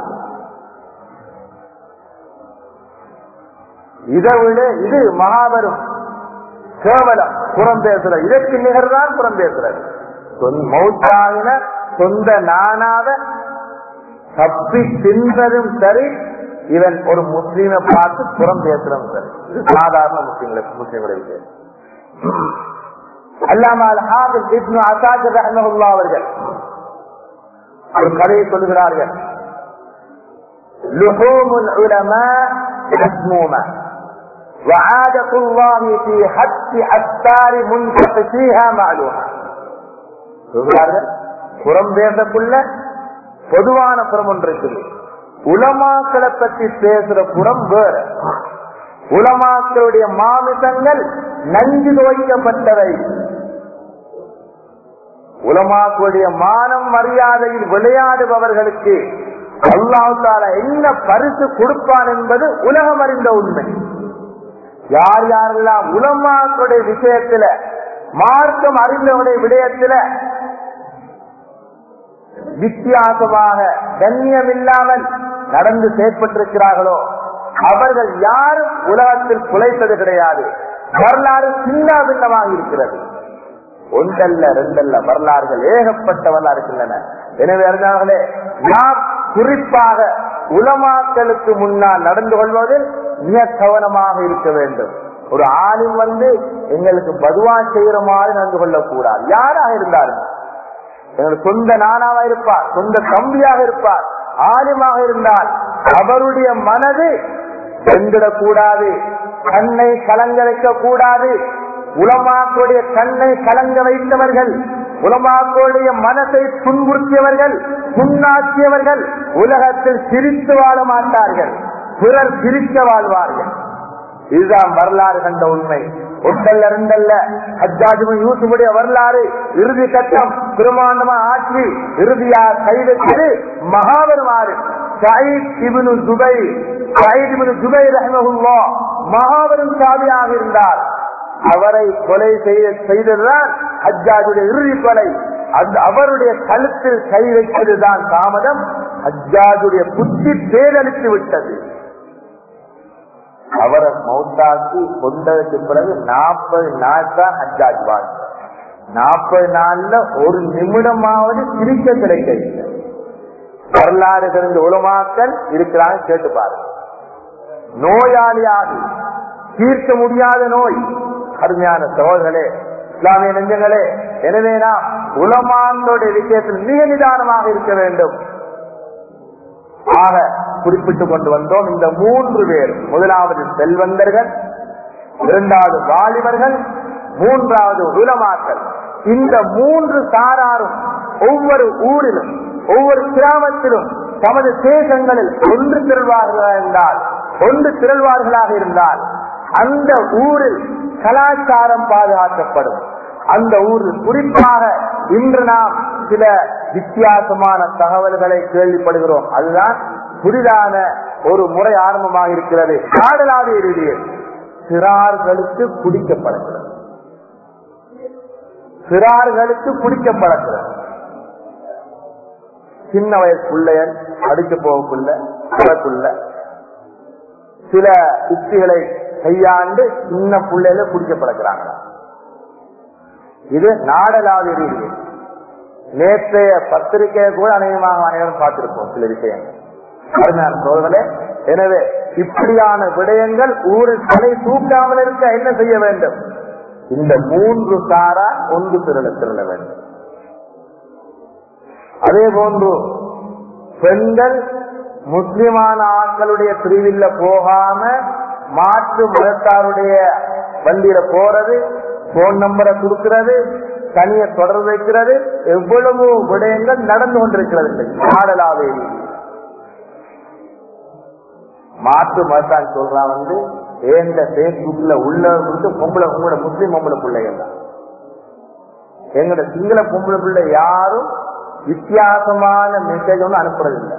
இதை விட இது மகாபெரும் கேவலம் புறம் பேசுற இதற்கு நிகர்தான் புறம் பேசுறது சொந்த- மௌத்தாகின சொந்த நானாவ தப்பி தின்றதும் சரி இவன் ஒரு முஸ்லீமை பார்த்து புறம் பேசுறதும் சரி இது சாதாரண முஸ்லீம்களுக்கு முஸ்லீம்களுடைய விஷயம் அல்லாமா அல் ஹாஃபிஸ் இப்னு அசாஜர் ரஹ்மஹுல்லா அவர்கள் ஒரு கதையை சொல்லுகிறார்கள் لحوم العلماء مسمومة وعادة الله في حد أستار منتقشيها معلومة சொல்கிறார்கள் புறம் பேசக்குள்ள பொதுவான புறம் ஒன்று இருக்குது உலமாக்களை பற்றி பேசுற புறம் வேற உலமாக்களுடைய மாமிசங்கள் நஞ்சு தோய்க்கப்பட்டவை உலமாக்களுடைய மானம் மரியாதையில் விளையாடுபவர்களுக்கு அல்லாஹ் தாலா என்ன பரிசு கொடுப்பான் என்பது உலகம் அறிந்த உண்மை யார் யாரெல்லாம் உலமாக்களுடைய விஷயத்துல மார்க்கம் அறிந்தவருடைய விடயத்துல வித்தியாசமாக கண்ணியம் இல்லாமல் நடந்து செயற்பட்டிருக்கிறார்களோ அவர்கள் யாரும் உலகத்தில் குலைத்தது கிடையாது வரலாறு சின்ன பின்னமாக இருக்கிறது ஒன்றல்ல ரெண்டல்ல வரலாறுகள் ஏகப்பட்ட வரலாறு இருக்கின்றன எனவே அறிஞர்களே நாம் குறிப்பாக உலமாக்களுக்கு முன்னால் நடந்து கொள்வதில் மிக கவனமாக இருக்க வேண்டும் ஒரு ஆளும் வந்து எங்களுக்கு பதுவா செய்யற மாதிரி நடந்து கொள்ளக்கூடாது யாராக இருந்தாலும் எங்களுக்கு சொந்த நானாக இருப்பார் சொந்த தம்பியாக இருப்பார் ஆலிமாக இருந்தால் அவருடைய மனது வெந்திடக்கூடாது கண்ணை கலங்க வைக்க கூடாது உலமாக்களுடைய கண்ணை கலங்க வைத்தவர்கள் உலமாக்களுடைய மனத்தை துன்புறுத்தியவர்கள் புண்ணாக்கியவர்கள் உலகத்தில் சிரித்து வாழ மாட்டார்கள் பிறர் சிரிக்க வாழ்வார்கள் இதுதான் வரலாறு கண்ட உண்மை ஒட்டல்ல ரெண்டல்ல ஹஜ்ஜாஜும் யூசுடைய வரலாறு இறுதி கட்டம் பிரமாண்டமா ஆட்சி இறுதியா கைதெற்று மகாபெருமாறு சயீத் இபினு துபை சயீத் இபினு துபை ரஹமஹுல்லா மகாபெரும் சாதியாக இருந்தார் அவரை கொலை செய்த செய்ததுதான் ஹஜ்ஜாஜுடைய இறுதி கொலை அந்த அவருடைய கழுத்தில் கை வைத்ததுதான் தாமதம் ஹஜ்ஜாஜுடைய புத்தி பேரழித்து விட்டது அவரை மௌத்தாக்கி கொண்டதுக்கு பிறகு நாற்பது நாள் தான் ஹஜ்ஜாஜ் வாழ்ந்தார் நாற்பது நாள்ல ஒரு நிமிடமாவது சிரிக்க கிடைக்கவில்லை வரலாறு தெரிந்த உலமாக்கள் இருக்கிறாங்க கேட்டு பாருங்க நோயாளியாகி தீர்க்க முடியாத நோய் கடுமையான சோழர்களே இஸ்லாமிய நெஞ்சங்களே எனவே நாம் உலமாக்களுடைய விஷயத்தில் மிக நிதானமாக இருக்க வேண்டும் ஆக குறிப்பிட்டுக் கொண்டு வந்தோம் இந்த மூன்று பேர் முதலாவது செல்வந்தர்கள் இரண்டாவது வாலிபர்கள் மூன்றாவது உலமாக்கள் இந்த மூன்று சாராரும் ஒவ்வொரு ஊரிலும் ஒவ்வொரு கிராமத்திலும் தமது தேசங்களில் ஒன்று திரள்வார்களாக இருந்தால் ஒன்று திரள்வார்களாக இருந்தால் அந்த ஊரில் கலாச்சாரம் பாதுகாக்கப்படும் அந்த ஊரில் குறிப்பாக இன்று நாம் சில வித்தியாசமான தகவல்களை கேள்விப்படுகிறோம் அதுதான் புதிதான ஒரு முறை ஆரம்பமாக இருக்கிறது நாடலாவிய ரீதியில் சிறார்களுக்கு குடிக்கப்படக்கிறது சிறார்களுக்கு குடிக்கப்படக்கிறது சின்ன வயசு பிள்ளையன் அடிக்க போகக்குள்ள வரக்குள்ள சில யுக்திகளை கையாண்டு சின்ன பிள்ளையில குடிக்கப்படக்கிறாங்க இது நாடலாவிய ரீதியில் நேற்றைய பத்திரிகையை கூட அநேகமாக அனைவரும் பார்த்திருப்போம் சில விஷயங்கள் அருமையான சோழர்களே எனவே இப்படியான விடயங்கள் ஊரில் தலை தூக்காமல் இருக்க என்ன செய்ய வேண்டும் இந்த மூன்று சாரா ஒன்று திரள திரள வேண்டும் அதே போன்று பெண்கள் முஸ்லிமான ஆட்களுடைய பிரிவில் போகாம மாற்று மதத்தாருடைய வண்டியில போறது போன் நம்பரை கொடுக்கிறது தனிய தொடர்பு வைக்கிறது எவ்வளவு விடயங்கள் நடந்து கொண்டிருக்கிறது நாடலாவே மாற்று மதத்தான் சொல்றான் வந்து ஏந்த பேஸ்புக்ல உள்ள வந்து பொம்பளை உங்களோட முஸ்லீம் பொம்பளை பிள்ளைகள் தான் எங்களோட சிங்கள பொம்பளை பிள்ளை யாரும் வித்தியாசமான மெசேஜ் ஒன்றும் அனுப்புறது இல்லை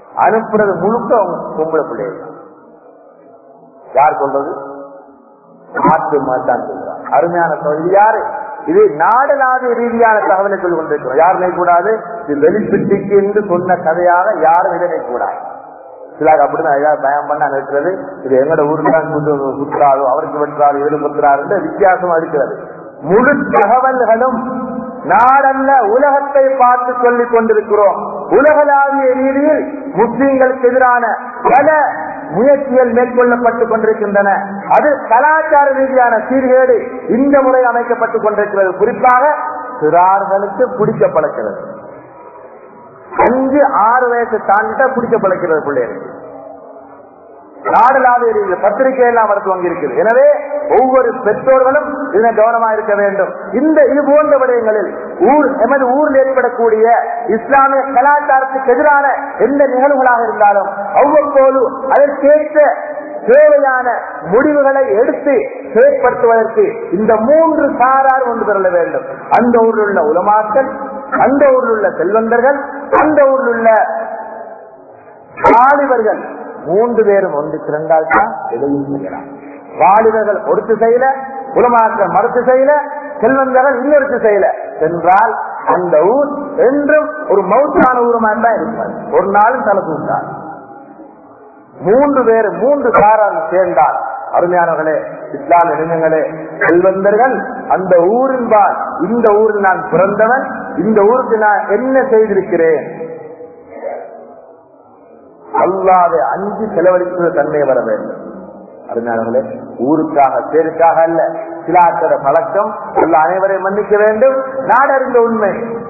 அனுப்புறது முழுக்க அவங்க பொம்பளை பிள்ளைகள் தான் யார் சொல்றது மாற்று மாட்டான் சொல்றான் அருமையான தொழில் யாரு இது நாடலாவிய ரீதியான தகவலை சொல்லிக் கொண்டிருக்கிறோம் யார் நினைக்கூடாது இது வெளிப்பிட்டிக்கு என்று சொன்ன கதையாக யாரும் இதை நினைக்கூடாது சிலாக்கு அப்படிதான் ஏதாவது பயம் பண்ண நிறுத்துறது இது எங்கட ஊருக்கு தான் குத்துறாரோ அவருக்கு வெட்டுறாரோ இவரு குத்துறாரு வித்தியாசமா இருக்கிறது முழு தகவல்களும் நாடல்ல உலகத்தை பார்த்து சொல்லிக் கொண்டிருக்கிறோம் உலகளாவிய ரீதியில் முஸ்லீம்களுக்கு எதிரான பல முயற்சிகள் மேற்கொள்ளப்பட்டுக் கொண்டிருக்கின்றன அது கலாச்சார ரீதியான சீர்கேடு இந்த முறை அமைக்கப்பட்டுக் கொண்டிருக்கிறது குறிப்பாக சிறார்களுக்கு பிடிக்க பழக்கிறது அஞ்சு ஆறு வயசு தாண்டிட்டா குடிக்க பழக்கிறது பிள்ளைகளுக்கு நாடலாவிய ரீதியில் பத்திரிகை எல்லாம் வர துவங்கி இருக்குது எனவே ஒவ்வொரு பெற்றோர்களும் இதனை கவனமா இருக்க வேண்டும் இந்த இது போன்ற விடயங்களில் ஊர் எமது ஊரில் ஏற்படக்கூடிய இஸ்லாமிய கலாச்சாரத்துக்கு எதிரான எந்த நிகழ்வுகளாக இருந்தாலும் அவ்வப்போது அதற்கேற்ற தேவையான முடிவுகளை எடுத்து செயற்படுத்துவதற்கு இந்த மூன்று சாரார் ஒன்று பெற வேண்டும் அந்த ஊரில் உள்ள உலமாக்கள் அந்த ஊரில் உள்ள செல்வந்தர்கள் அந்த ஊரில் உள்ள வாலிபர்கள் மூன்று பேரும் ஒன்று திறந்தால் தான் எதையும் செய்யலாம் வாலிபர்கள் ஒரு திசையில உலமாக்கள் மறு திசையில செல்வந்தர்கள் இன்னொரு திசையில சென்றால் அந்த ஊர் என்றும் ஒரு மௌத்தான ஊருமா தான் இருப்பார் ஒரு நாளும் தலை தூண்டார் மூன்று பேர் மூன்று சாரால் சேர்ந்தால் அருமையானவர்களே இஸ்லாமிய இளைஞர்களே செல்வந்தர்கள் அந்த ஊரின்பால் இந்த ஊரில் நான் பிறந்தவன் இந்த ஊருக்கு நான் என்ன செய்திருக்கிறேன் அல்லாத அஞ்சு செலவழிக்கிற தன்மை வர வேண்டும் அதனாலே ஊருக்காக பேருக்காக அல்ல சிலாக்கிற பழக்கம் அல்ல அனைவரையும் மன்னிக்க வேண்டும் நாடறிந்த உண்மை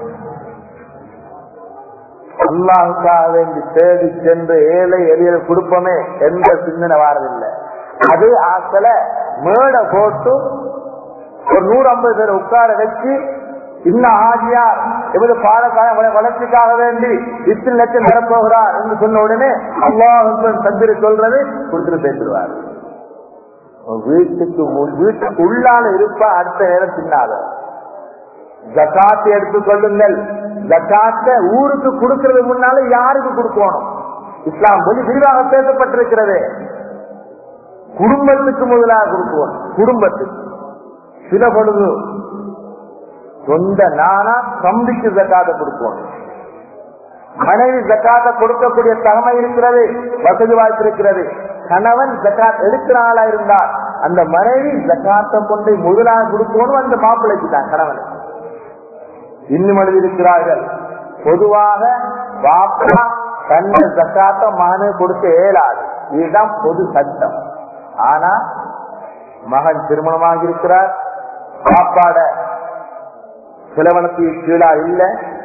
அல்லாவுக்காக வேண்டி தேடி சென்று ஏழை எளிய குடும்பமே எந்த சிந்தனை வாரதில்லை அதே ஆக்களை மேடை போட்டு ஒரு நூறு ஐம்பது பேர் உட்கார வச்சு இன்னும் ஆஜியார் எமது பாடக்கால வளர்ச்சிக்காக வேண்டி இத்தனை லட்சம் தரப்போகிறார் என்று சொன்ன உடனே அல்லாஹ் தந்திரி சொல்றது கொடுத்துட்டு பேசிடுவார் வீட்டுக்கு வீட்டுக்கு உள்ளால இருப்பா அடுத்த நேரம் தின்னாத ஜக்காத்தை எடுத்துக் கொள்ளுங்கள் ஜக்காத்த ஊருக்கு கொடுக்கறது முன்னால யாருக்கு கொடுக்கணும் இஸ்லாம் மொழி விரிவாக பேசப்பட்டிருக்கிறது குடும்பத்துக்கு முதலாக கொடுக்குவோம் குடும்பத்துக்கு சில பொழுது சொந்த நானா தம்பிக்கு ஜக்காத கொடுப்போம் மனைவி ஜக்காத கொடுக்கக்கூடிய தகமை இருக்கிறது வசதி வாய்ப்பு இருக்கிறது கணவன் ஜக்காத் எடுக்கிற ஆளா இருந்தால் அந்த மனைவி ஜக்காத்தை கொண்டு முதலாக கொடுக்கணும் அந்த மாப்பிள்ளைக்கு தான் கணவன் இன்னும் எழுதியிருக்கிறார்கள் பொதுவாக பாப்பா தன்னை ஜக்காத்த மகனு கொடுக்க இயலாது இதுதான் பொது சட்டம் ஆனா மகன் திருமணமாக இருக்கிறார் பாப்பாட செலவனத்துக்கு கீழா இல்ல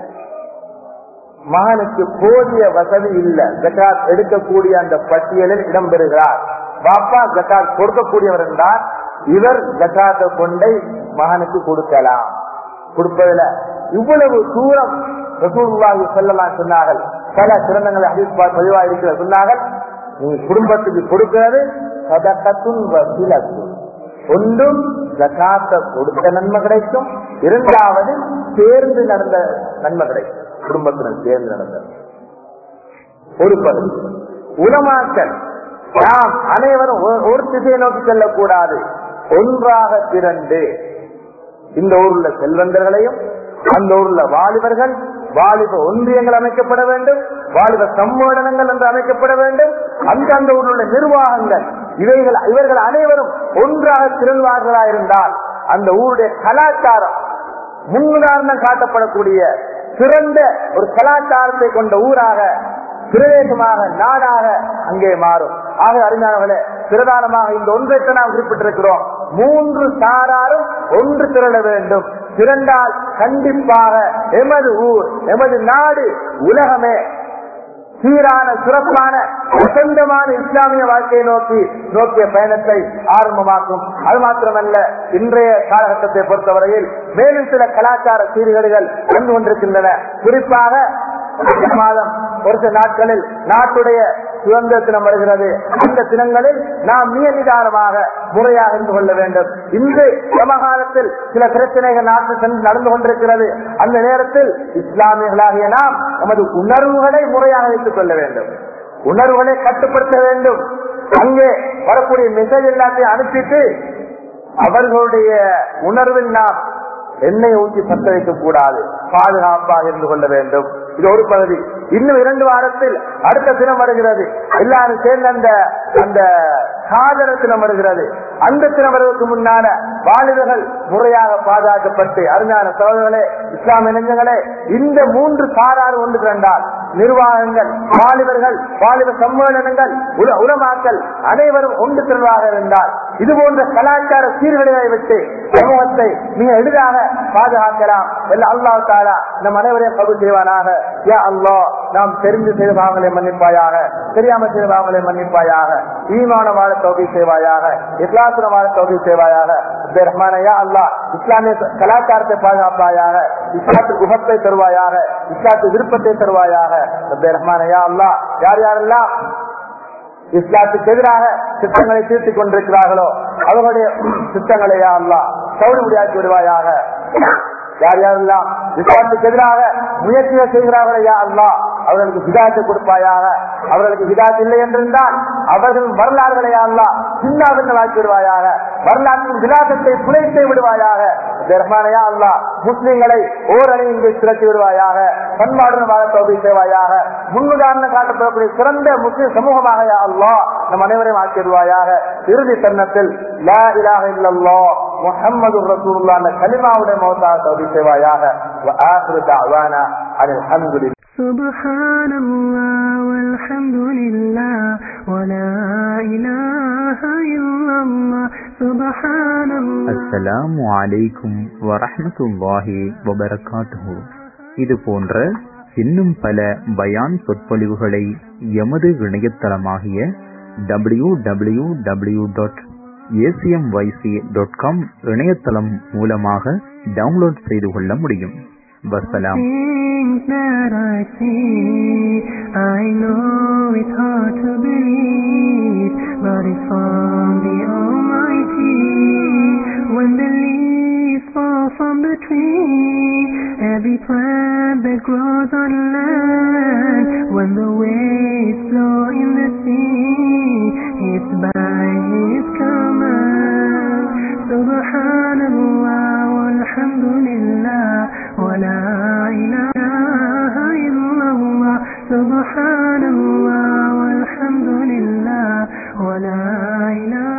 மகனுக்கு போதிய வசதி இல்ல ஜக்காத் எடுக்கக்கூடிய அந்த பட்டியலில் இடம்பெறுகிறார் பாப்பா ஜக்காத் கொடுக்கக்கூடியவர் என்றால் இவர் ஜக்காத்தை கொண்டை மகனுக்கு கொடுக்கலாம் கொடுப்பதில் இவ்வளவு தூரம் ரசூல்லாஹி சொல்லலாம் சொன்னார்கள் பல சிறந்தங்களை அதிர்ப்பா பதிவாக இருக்கிற சொன்னார்கள் நீ குடும்பத்துக்கு கொடுக்கிறது சதக்கத்தும் வசிலத்தும் ஒன்றும் ஜக்காத்த கொடுத்த நன்மை கிடைக்கும் இரண்டாவது சேர்ந்து நடந்த நன்மை கிடைக்கும் குடும்பத்தினர் சேர்ந்து நடந்த ஒரு பகுதி உலமாக்கல் நாம் அனைவரும் ஒரு திசையை நோக்கி செல்லக்கூடாது ஒன்றாக திரண்டு இந்த ஊருள்ள செல்வந்தர்களையும் அந்த ஊருள்ள வாலிபர்கள் வாலிப ஒன்றியங்கள் அமைக்கப்பட வேண்டும் வாலிப சம்மேளனங்கள் என்று அமைக்கப்பட வேண்டும் அந்த அந்த ஊரில் உள்ள நிர்வாகங்கள் இவைகள் இவர்கள் அனைவரும் ஒன்றாக திரள்வார்களா இருந்தால் அந்த ஊருடைய கலாச்சாரம் முன்னுதாரணம் காட்டப்படக்கூடிய சிறந்த ஒரு கலாச்சாரத்தை கொண்ட ஊராக பிரதேசமாக நாடாக அங்கே மாறும் ஆக அறிஞர்களே பிரதானமாக இந்த ஒன்றைத்தை நாம் குறிப்பிட்டிருக்கிறோம் மூன்று சாராரும் ஒன்று திரள வேண்டும் திரண்டால் கண்டிப்பாக எமது ஊர் எமது நாடு உலகமே சீரான சிறப்பான வசந்தமான இஸ்லாமிய வாழ்க்கையை நோக்கி நோக்கிய பயணத்தை ஆரம்பமாக்கும் அது மாத்திரமல்ல இன்றைய காலகட்டத்தை பொறுத்தவரையில் மேலும் சில கலாச்சார சீர்கேடுகள் வந்து கொண்டிருக்கின்றன குறிப்பாக மாதம் ஒரு சில நாட்களில் நாட்டுடைய சுதந்திர தினம் வருகிறது அந்த தினங்களில் நாம் மிக நிதானமாக முறையாக இருந்து கொள்ள வேண்டும் இன்று சமகாலத்தில் சில பிரச்சனைகள் நாட்டில் சென்று நடந்து கொண்டிருக்கிறது அந்த நேரத்தில் இஸ்லாமியர்களாகிய நாம் நமது உணர்வுகளை முறையாக வைத்துக் கொள்ள வேண்டும் உணர்வுகளை கட்டுப்படுத்த வேண்டும் அங்கே வரக்கூடிய மெசேஜ் எல்லாத்தையும் அனுப்பிட்டு அவர்களுடைய உணர்வில் நாம் எண்ணெய் ஊற்றி பத்த வைக்க கூடாது பாதுகாப்பாக இருந்து கொள்ள வேண்டும் இது ஒரு பகுதி இன்னும் இரண்டு வாரத்தில் அடுத்த தினம் வருகிறது எல்லாரும் சேர்ந்து அந்த அந்த காதல தினம் வருகிறது அந்த தினம் வருவதற்கு முன்னால வாலிபர்கள் முறையாக பாதுகாக்கப்பட்டு அருமையான சோதர்களே இஸ்லாமிய நெஞ்சங்களே இந்த மூன்று சாராறு ஒன்று கண்டால் நிர்வாகங்கள் வாலிபர்கள் வாலிப சம்மேளனங்கள் உல உலமாக்கல் அனைவரும் ஒன்று திரளாக இருந்தால் இது போன்ற கலாச்சார சீர்கேடுகளை விட்டு சமூகத்தை மிக எளிதாக பாதுகாக்கலாம் எல்லாம் அல்லாஹ் தாலா நம் அனைவரையும் பகுதி செய்வானாக யா அல்லா நாம் தெரிந்து செய்த பாவங்களை மன்னிப்பாயாக தெரியாம செய்த பாவங்களை மன்னிப்பாயாக ஈமான வாழ தொகை செய்வாயாக இஸ்லாசுர வாழ தொகை செய்வாயாக ரஹ்மான யா அல்லா இஸ்லாமிய கலாச்சாரத்தை பாதுகாப்பாயாக இஸ்லாத்து குகத்தை தருவாயாக இஸ்லாத்து விருப்பத்தை தருவாயாக ரஹ்மான யா அல்லா யார் யாரெல்லாம் இஸ்லாத்துக்கு எதிராக திட்டங்களை தீர்த்துக் கொண்டிருக்கிறார்களோ அவர்களுடைய திட்டங்களை யா அல்லா சௌரி முடியாக்கி விடுவாயாக யார் யாரெல்லாம் இஸ்லாத்துக்கு எதிராக முயற்சிகள் செய்கிறார்களோ யா அல்லா அவர்களுக்கு விதாயத்தை கொடுப்பாயாக அவர்களுக்கு விதாயத்து இல்லை என்றிருந்தால் அவர்கள் வரலாறுகளை அல்லா சின்னாபின்னமாக்கி விடுவாயாக வரலாற்றின் விலாசத்தை குலைத்து விடுவாயாக ரஹ்மானையா அல்லா முஸ்லிம்களை ஓரணி இங்கு திரட்டி விடுவாயாக பண்பாடு வாழ தொகை செய்வாயாக முன்னுதாரணம் காட்டப்படக்கூடிய சிறந்த முஸ்லிம் சமூகமாக யா அல்லா நம் அனைவரையும் ஆக்கிடுவாயாக இறுதி தருணத்தில் லா இலாஹ இல்லல்லா முஹம்மது ரசூலுல்லாஹ் என்ற கலிமாவுடைய மௌத்தாக தொகை செய்வாயாக وآخر دعوانا عن الحمد لله سبحان الله والحمد لله ولا إله إلا الله سبحان الله அஸ்ஸலாமு அலைக்கும் வரஹ்மத்துல்லாஹி வபரகாத்துஹு இது போன்ற இன்னும் பல பயான் சொற்பொழிவுகளை எமது இணையதளமாகிய W W W dot ACMYC dot com இணையதளம் மூலமாக டவுன்லோட் செய்து கொள்ள முடியும் வசலாம் Things that I see, I know it's hard to believe, but it's from the Almighty. When the leaves fall from the tree, every plant that grows on land, when the waves flow in the sea, it's by His command. Subhanallah, walhamdulillah, wa la ilaha illallah. Subhanallah, walhamdulillah, wa la ilaha